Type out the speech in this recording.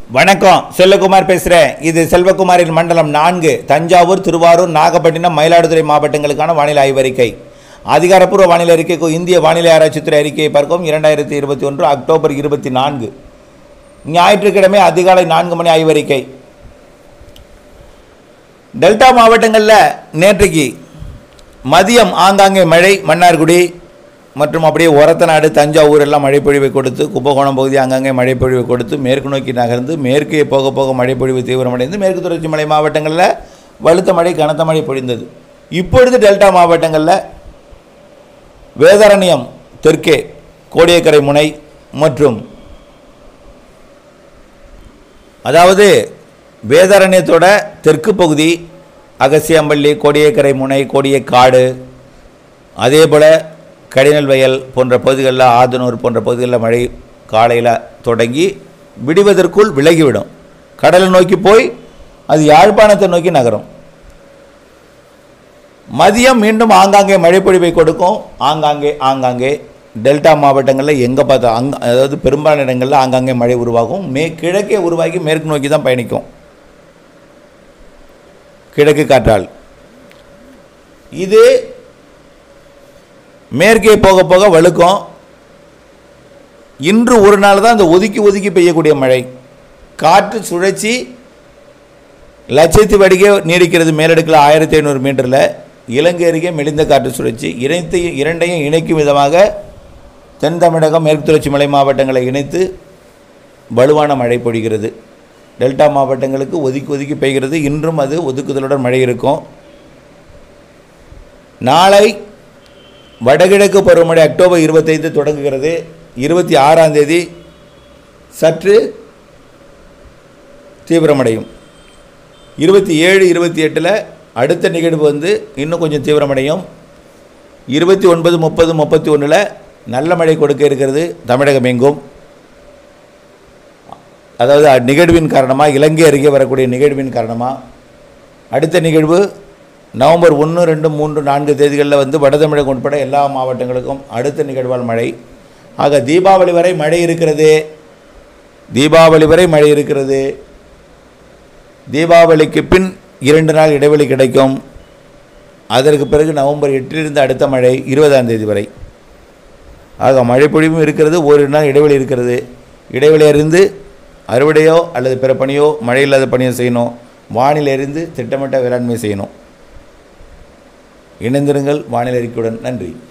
வணக்கம் செல்வகுமார் பேசுகிறேன் இது செல்வகுமாரின் மண்டலம் நான்கு தஞ்சாவூர் திருவாரூர் நாகப்பட்டினம் மயிலாடுதுறை மாவட்டங்களுக்கான வானிலை ஆய்வறிக்கை அதிகாரப்பூர்வ வானிலை அறிக்கைக்கு இந்திய வானிலை ஆராய்ச்சித்துறை அறிக்கையை பார்க்கவும் இரண்டாயிரத்தி இருபத்தி ஒன்று அக்டோபர் இருபத்தி நான்கு ஞாயிற்றுக்கிழமை அதிகாலை நான்கு மணி ஆய்வறிக்கை டெல்டா மாவட்டங்களில் நேற்றைக்கு மதியம் ஆங்காங்கே மழை மன்னார்குடி மற்றும் அப்படியே ஒரத்தநாடு தஞ்சாவூர் எல்லாம் மழைப்பொழிவை கொடுத்து கும்பகோணம் பகுதி ஆங்காங்கே மழைப்பொழிவை கொடுத்து மேற்கு நோக்கி நகர்ந்து மேற்கே போக போக மழைப்பொழிவு தீவிரமடைந்து மேற்கு தொடர்ச்சி மலை மாவட்டங்களில் வலுத்த மழை கனத்த மழை பொழிந்தது இப்பொழுது டெல்டா மாவட்டங்களில் வேதாரண்யம் தெற்கே கோடியக்கரை முனை மற்றும் அதாவது வேதாரண்யத்தோட தெற்கு பகுதி அகசியம்பள்ளி கோடியக்கரை முனை கோடியக்காடு அதே போல் கடினல் வயல் போன்ற பகுதிகளில் ஆதனூர் போன்ற பகுதிகளில் மழை காலையில் தொடங்கி விடுவதற்குள் விலகிவிடும் கடலை நோக்கி போய் அது யாழ்ப்பாணத்தை நோக்கி நகரும் மதியம் மீண்டும் ஆங்காங்கே மழைப்பொழிவை கொடுக்கும் ஆங்காங்கே ஆங்காங்கே டெல்டா மாவட்டங்களில் எங்கே பார்த்தா அங் அதாவது பெரும்பாலான இடங்களில் ஆங்காங்கே மழை உருவாகும் மே கிழக்கே உருவாகி மேற்கு நோக்கி தான் பயணிக்கும் கிழக்கு காற்றால் இது மேற்கே போக போக வழுக்கும் இன்று ஒரு நாள் தான் இந்த ஒதுக்கி ஒதுக்கி பெய்யக்கூடிய மழை காற்று சுழற்சி லட்சத்து வடிகே நீடிக்கிறது மேலடுக்கில் ஆயிரத்தி ஐநூறு மீட்டரில் இலங்கை அருகே மெலிந்த காற்று சுழற்சி இணைத்தையும் இரண்டையும் இணைக்கும் விதமாக தென் தமிழகம் மேற்கு தொடர்ச்சி மலை மாவட்டங்களை இணைத்து வலுவான மழை பொழிகிறது டெல்டா மாவட்டங்களுக்கு ஒதுக்கி ஒதுக்கி பெய்கிறது இன்றும் அது ஒதுக்குதலுடன் மழை இருக்கும் நாளை வடகிழக்கு பருவமழை அக்டோபர் இருபத்தைந்து தொடங்குகிறது இருபத்தி ஆறாம் தேதி சற்று தீவிரமடையும் இருபத்தி ஏழு இருபத்தி எட்டில் அடுத்த நிகழ்வு வந்து இன்னும் கொஞ்சம் தீவிரமடையும் இருபத்தி ஒன்பது முப்பது முப்பத்தி ஒன்றில் நல்ல மழை கொடுக்க இருக்கிறது தமிழகம் எங்கும் அதாவது நிகழ்வின் காரணமாக இலங்கை அருகே வரக்கூடிய நிகழ்வின் காரணமாக அடுத்த நிகழ்வு நவம்பர் ஒன்று ரெண்டு மூன்று நான்கு தேதிகளில் வந்து வடதமிழகம் உட்பட எல்லா மாவட்டங்களுக்கும் அடுத்த நிகழ்வால் மழை ஆக தீபாவளி வரை மழை இருக்கிறது தீபாவளி வரை மழை இருக்கிறது தீபாவளிக்கு பின் இரண்டு நாள் இடைவெளி கிடைக்கும் அதற்கு பிறகு நவம்பர் எட்டிலிருந்து அடுத்த மழை இருபதாம் தேதி வரை ஆக மழை பொழிவும் இருக்கிறது ஓரிரு நாள் இடைவெளி இருக்கிறது இடைவெளி அறிந்து அறுவடையோ அல்லது பிற பணியோ மழை இல்லாத பணியோ செய்யணும் வானிலை அறிந்து திட்டமிட்ட வேளாண்மை செய்யணும் இணைந்திருங்கள் வானிலை அறிக்கையுடன் நன்றி